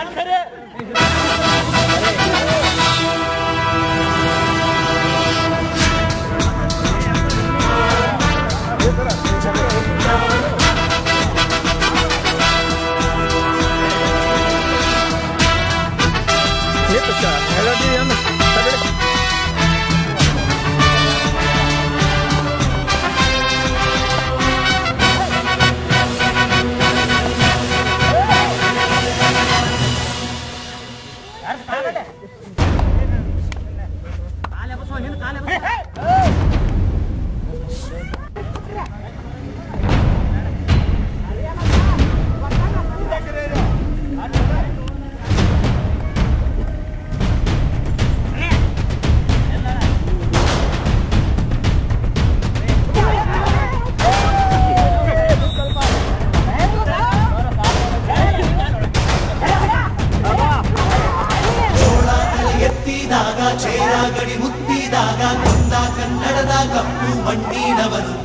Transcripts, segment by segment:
ಚೋಳ ತಲೆ ಎತ್ತಿದಾಗ ಚೇರ ಗಡಿ ಮುತ್ತಿದಾಗ ಕೊಂದ ಕನ್ನಡದ ಕಪ್ಪು ಮಣ್ಣಿನವರು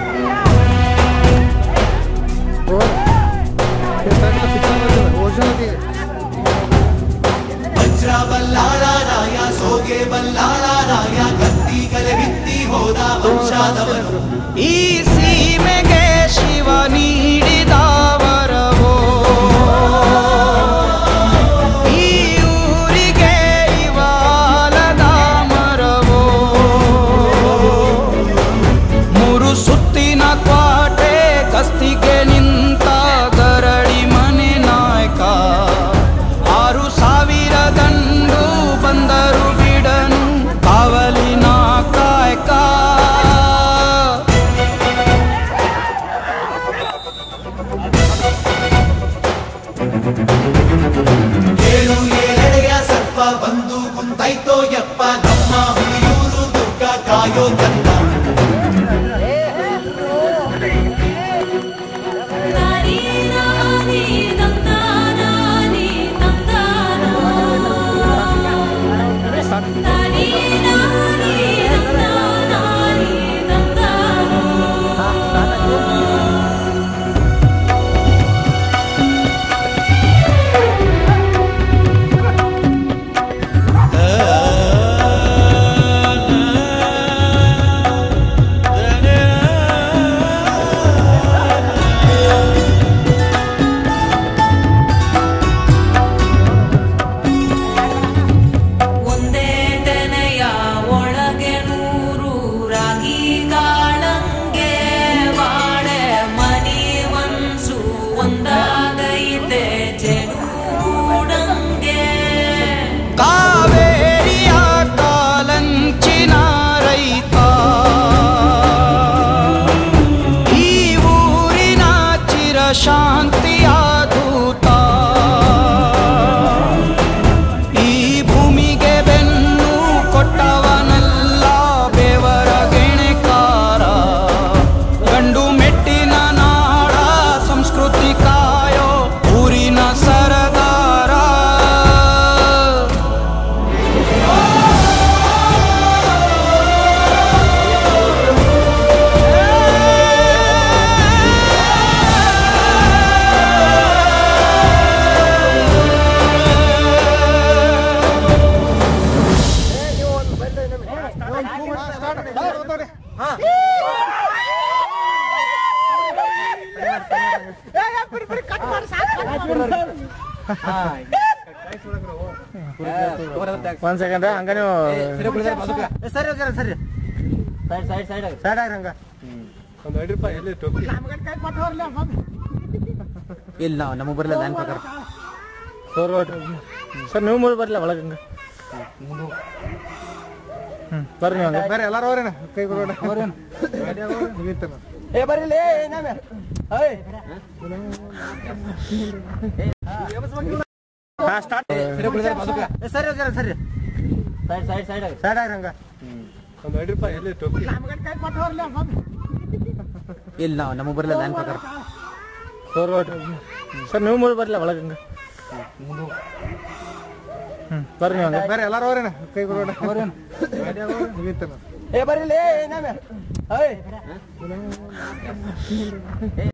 ವಜ್ರ ಬಲ್ಲಾಳರಾಯ ಸೋಗೆ ಬಲ್ಲಾಳರಾಯ ಕತ್ತಿ ಕಲೆ ಬಿತ್ತಿ ಹೋದ ವಂಶಾದವರು ಈ ಸೀಮೆಗೆ ಶಿವ ನೀಡಿದ ವರವೋ ಈ ಊರಿಗೆ ಇವಾಲದ ಮರವೋ ಮೂರು ಸುತ್ತಿನ ಕ್ವಾಟೆ ಕಸ್ತಿಗೆ ನಿಂತ ಗರಡಿ ಮನೆ ನಾಯಕ ಆರು ಸಾವಿರ ದಂಡು ಬಂದರು ಬಿಡನು ಕಾವಲಿನ ಕಾಯಕ ಏಳು ಏಳೆಡೆಯ ಸರ್ಪ ಬಂದು ಕುಂತೈತೋ ಯಪ್ಪ ನಮ್ಮ ಹುಲಿಯೂರು ದುರ್ಗ ಕಾಯೋ ಕನ್ನ ನಾನಿ ನಾನಿ ನಂದಾನಾನಿ ನಂದಾನೋ ನಾನಿ ನಾನಿ ನಂದಾನಾನಿ ನಂದಾನೋ ಒಂದೇ ತೆನೆಯ ಒಳಗೆ ನೂರು ರಾಗಿ ಕಾಳಂಗೆ ಬಾಳೆ ಮನಿ ಮನ್ಸು ಒಂದಾಗೈತೆ ಜನುಗೂಡಂಗೆ ಕಾವೇರಿಯ ಕಾಲಂಚಿನ ರೈತ ಈ ಊರಿನ ಚಿರ ಶಾಂತಿಯ ದೂತ ಈ ಭೂಮಿಗೆ ಬೆನ್ನು ಕೊಟ್ಟವನೆಲ್ಲ ಬೆವರ ಗೆಣೆಕಾರ ಗಂಡು ಮೆಟ್ಟಿನ ನಾಡ ಸಂಸ್ಕೃತಿ ಕಾಯೋ ಊರಿನ ಸರದಾರ ಒಂದ್ ಸೆಕೆಂಡ್ ಹಂಗ ನೀವು ಸರಿ ಸರಿ ಸರಿ ಸೈಡ್ ಸೈಡ್ ಸೈಡ್ ಸೈಡ್ ಆಗ್ರಿ ಹಂಗ ಇಲ್ಲ ನಮಗೆ ಬರಲ್ಲ ಲೈನ್ ಪ್ರಕಾರ ಸೋರ್ ಸರ್ ನೀವು ಮುಂದೆ ಬರ್ಲಿ ಒಳಗೆ ಹಂಗ ಹ್ಮ್ ಬರ್ರಿ ನೀವು ಹಂಗ ಬರ್ರಿ ಎಲ್ಲಾರು ಅವ್ರೇನ ಕೈ ಕೊಡೋಣ ಮುಗೀತನ ಏ ಬರೀಲಿ ಏನಾಮೆ ಏಯ್ ಹಾ ಸ್ಟಾರ್ಟ್ ಸರಿ ಸರಿ ಸರಿ ಸೈಡ್ ಸೈಡ್ ಸೈಡ್ ಸೈಡ್ ಆಗ್ರಿ ಹಂಗ ಇಲ್ಲ ನಮಗೆ ಬರಲ್ಲ ಲೈನ್ ಪ್ರಕಾರ ಸೋರ್ ಸರ್ ನೀವು ಮುಂದೆ ಬರ್ಲಿ ಒಳಗೆ ಹಂಗ ಹ್ಮ್ ಬರ್ರಿ ನೀವು ಹಂಗ ಬರ್ರಿ ಎಲ್ಲಾರು ಅವ್ರೇನ ಕೈ ಕೊಡೋಣ ಮುಗೀತನ ಏ ಬರೀಲಿ ಏನಾಮೆ ಏಯ್